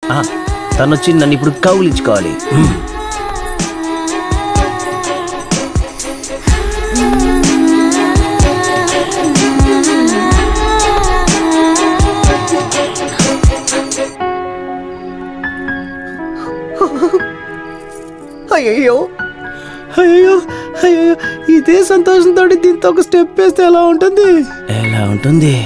ఆ, తను వచ్చి నన్ను ఇప్పుడు కౌలించుకోవాలి అయ్యో అయ్యో అయ్యో ఇదే సంతోషంతో దీంతో ఒక స్టెప్ వేస్తే ఎలా ఉంటుంది ఎలా ఉంటుంది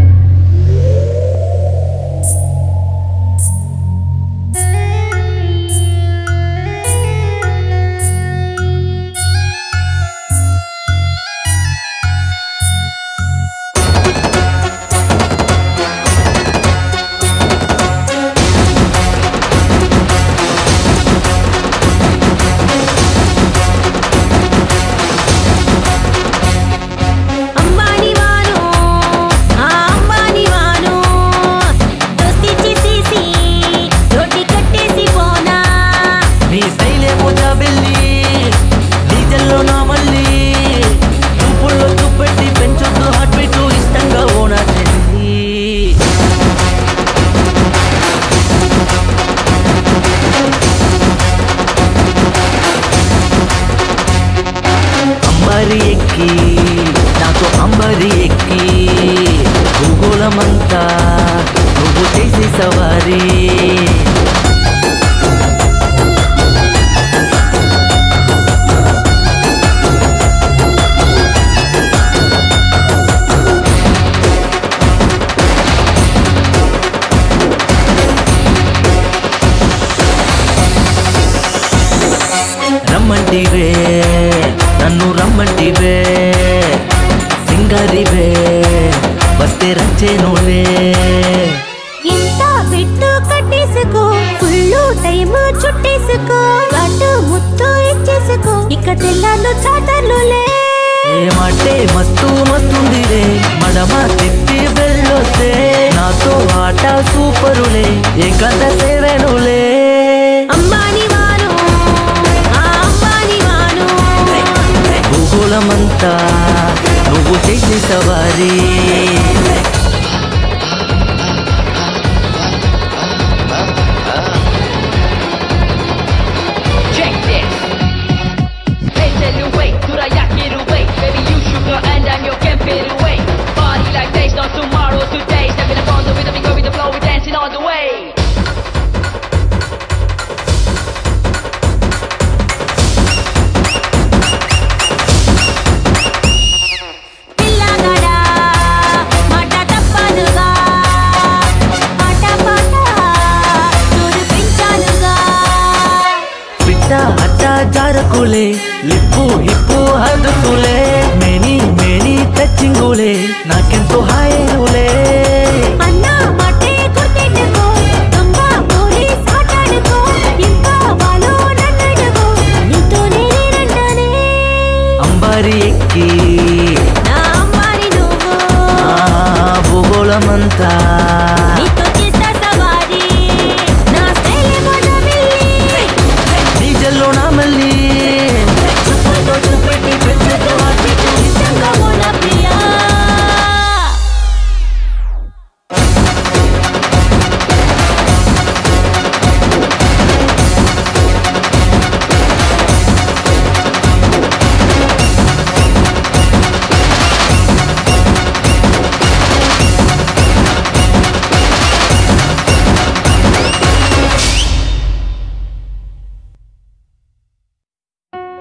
అంబానీ వాను ఆ అంబానీ వాను దోస్తి చేసేసి రోటి కట్టేసి పోనా నీ స్టైలేమో జాబెల్లి డీజల్లో నా మళ్ళీ చూపుల్లో చూపెట్టి పెంచొద్దు హార్ట్ బీట్ ఇష్టంగా ఓనా చెల్లి అంబరి ఎక్కి నాతో అంబరి ఎక్కి భూగోళమంతా నువ్వు చేసే సవారీ రమ్మంటివే నన్ను రమ్మంటివే సింగారివే వస్తే రచ్చేనులే ఇంత పెట్టు కట్టేసుకో ఫుల్ టైం చుట్టేసుకో అటు ముత్తు ఇచ్చేసుకో ఇక తెల్లాలు చాటర్లులే ఏమంటే మస్తు మస్తుందిరే మడమ తిప్పి వెళ్ళొస్తే నాతో ఆట సూపరులే ఏకంత సేవెనులే అంబానీ వాను ఆ అంబానీ వాను భూగోళమంతా నువ్వు చేసే సవారీ Check this. Penseluvey, Turayakiruvey Baby you sugar and I'm your can't fade away Party like days, not tomorrow, today Stepping up on the rhythm, we go with the flow, we dancing all the way పిల్లగాడా మాట తప్పదుగా ఆట పాట చూరు పెంచాలుగా పిట్ట అట్ట జారకులే lip hip హదుకులే మేని మేని టచ్చింగులే నాకెంతో హాయేనులే అన్న మాటే గుర్తెట్టుకో దొంగ పోలీస్ ఆటాడుకో ఇంకా వాళ్ళు నన్నడుకో నీతోనే నేనంటానే అంబారి ఎక్కి నా అమ్మాని నువ్వు ఆ భూగోళమంతా